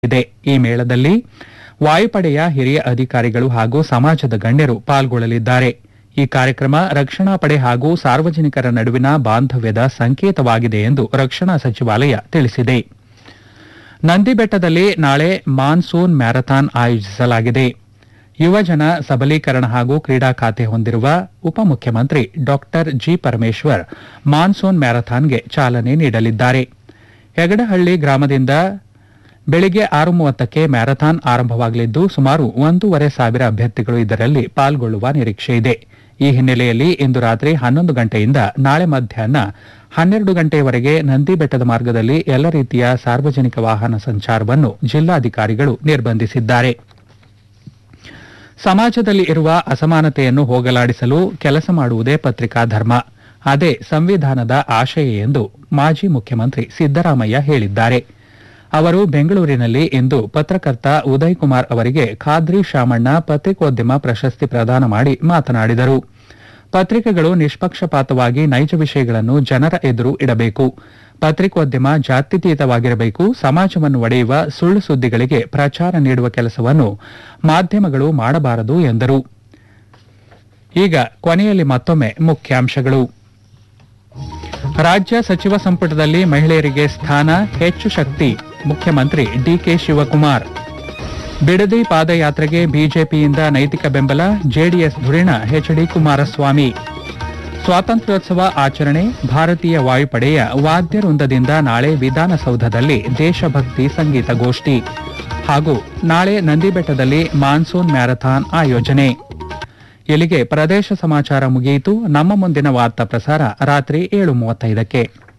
ಇದೆ ಈ ಮೇಳದಲ್ಲಿ ವಾಯುಪಡೆಯ ಹಿರಿಯ ಅಧಿಕಾರಿಗಳು ಹಾಗೂ ಸಮಾಜದ ಗಣ್ಯರು ಪಾಲ್ಗೊಳ್ಳಲಿದ್ದಾರೆ ಈ ಕಾರ್ಯಕ್ರಮ ರಕ್ಷಣಾ ಪಡೆ ಹಾಗೂ ಸಾರ್ವಜನಿಕರ ನಡುವಿನ ಬಾಂಧವ್ಯದ ಸಂಕೇತವಾಗಿದೆ ಎಂದು ರಕ್ಷಣಾ ಸಚಿವಾಲಯ ತಿಳಿಸಿದೆ ನಂದಿಬೆಟ್ಟದಲ್ಲಿ ನಾಳೆ ಮಾನ್ಸೂನ್ ಮ್ಯಾರಥಾನ್ ಆಯೋಜಿಸಲಾಗಿದೆ ಯುವಜನ ಸಬಲೀಕರಣ ಹಾಗೂ ಕ್ರೀಡಾ ಖಾತೆ ಹೊಂದಿರುವ ಉಪಮುಖ್ಯಮಂತ್ರಿ ಡಾಕ್ಟರ್ ಜಿ ಪರಮೇಶ್ವರ್ ಮಾನ್ಸೂನ್ ಮ್ಯಾರಥಾನ್ಗೆ ಚಾಲನೆ ನೀಡಲಿದ್ದಾರೆ ಹೆಗಡಹಳ್ಳಿ ಗ್ರಾಮದಿಂದ ಬೆಳಿಗ್ಗೆ ಆರು ಮೂವತ್ತಕ್ಕೆ ಮ್ಯಾರಥಾನ್ ಆರಂಭವಾಗಲಿದ್ದು ಸುಮಾರು ಒಂದೂವರೆ ಸಾವಿರ ಅಭ್ಯರ್ಥಿಗಳು ಇದರಲ್ಲಿ ಪಾಲ್ಗೊಳ್ಳುವ ನಿರೀಕ್ಷೆ ಇದೆ ಈ ಹಿನ್ನೆಲೆಯಲ್ಲಿ ಇಂದು ರಾತ್ರಿ ಹನ್ನೊಂದು ಗಂಟೆಯಿಂದ ನಾಳೆ ಮಧ್ಯಾಹ್ನ ಹನ್ನೆರಡು ಗಂಟೆಯವರೆಗೆ ನಂದಿ ಬೆಟ್ಟದ ಮಾರ್ಗದಲ್ಲಿ ಎಲ್ಲ ರೀತಿಯ ಸಾರ್ವಜನಿಕ ವಾಹನ ಸಂಚಾರವನ್ನು ಜಿಲ್ಲಾಧಿಕಾರಿಗಳು ನಿರ್ಬಂಧಿಸಿದ್ದಾರೆ ಸಮಾಜದಲ್ಲಿ ಇರುವ ಅಸಮಾನತೆಯನ್ನು ಹೋಗಲಾಡಿಸಲು ಕೆಲಸ ಮಾಡುವುದೇ ಪತ್ರಿಕಾ ಧರ್ಮ ಅದೇ ಸಂವಿಧಾನದ ಆಶಯ ಎಂದು ಮಾಜಿ ಮುಖ್ಯಮಂತ್ರಿ ಸಿದ್ದರಾಮಯ್ಯ ಹೇಳಿದ್ದಾರೆ ಅವರು ಬೆಂಗಳೂರಿನಲ್ಲಿ ಇಂದು ಪತ್ರಕರ್ತ ಉದಯ್ ಕುಮಾರ್ ಅವರಿಗೆ ಖಾದ್ರಿ ಶಾಮಣ್ಣ ಪತ್ರಿಕೋದ್ಯಮ ಪ್ರಶಸ್ತಿ ಪ್ರದಾನ ಮಾಡಿ ಮಾತನಾಡಿದರು ಪತ್ರಿಕೆಗಳು ನಿಷ್ಪಕ್ಷಪಾತವಾಗಿ ನೈಜ ವಿಷಯಗಳನ್ನು ಜನರ ಎದುರು ಇಡಬೇಕು ಪತ್ರಿಕೋದ್ಯಮ ಜಾತ್ಯತೀತವಾಗಿರಬೇಕು ಸಮಾಜವನ್ನು ಒಡೆಯುವ ಸುಳ್ಳು ಸುದ್ದಿಗಳಿಗೆ ಪ್ರಚಾರ ನೀಡುವ ಕೆಲಸವನ್ನು ಮಾಧ್ಯಮಗಳು ಮಾಡಬಾರದು ಎಂದರು ಈಗ ಕೊನೆಯಲ್ಲಿ ಮತ್ತೊಮ್ಮೆ ಮುಖ್ಯಾಂಶಗಳು ರಾಜ್ಯ ಸಚಿವ ಸಂಪುಟದಲ್ಲಿ ಮಹಿಳೆಯರಿಗೆ ಸ್ಥಾನ ಹೆಚ್ಚು ಶಕ್ತಿ ಮುಖ್ಯಮಂತ್ರಿ ಡಿಕೆ ಶಿವಕುಮಾರ್ ಬಿಡದಿ ಪಾದಯಾತ್ರೆಗೆ ಬಿಜೆಪಿಯಿಂದ ನೈತಿಕ ಬೆಂಬಲ ಜೆಡಿಎಸ್ ಧುರೀಣ ಎಚ್ಡಿ ಕುಮಾರಸ್ವಾಮಿ ಸ್ವಾತಂತ್ರ್ಯೋತ್ಸವ ಆಚರಣೆ ಭಾರತೀಯ ವಾಯುಪಡೆಯ ವಾದ್ಯವೃಂದದಿಂದ ನಾಳೆ ವಿಧಾನಸೌಧದಲ್ಲಿ ದೇಶಭಕ್ತಿ ಸಂಗೀತ ಗೋಷ್ಠಿ ಹಾಗೂ ನಾಳೆ ನಂದಿಬೆಟ್ಟದಲ್ಲಿ ಮಾನ್ಸೂನ್ ಮ್ಯಾರಥಾನ್ ಆಯೋಜನೆ ಇಲ್ಲಿಗೆ ಪ್ರದೇಶ ಸಮಾಚಾರ ಮುಗಿಯಿತು ನಮ್ಮ ಮುಂದಿನ ವಾರ್ತಾ ಪ್ರಸಾರ ರಾತ್ರಿ ಏಳು ಮೂವತ್ತೈದಕ್ಕೆ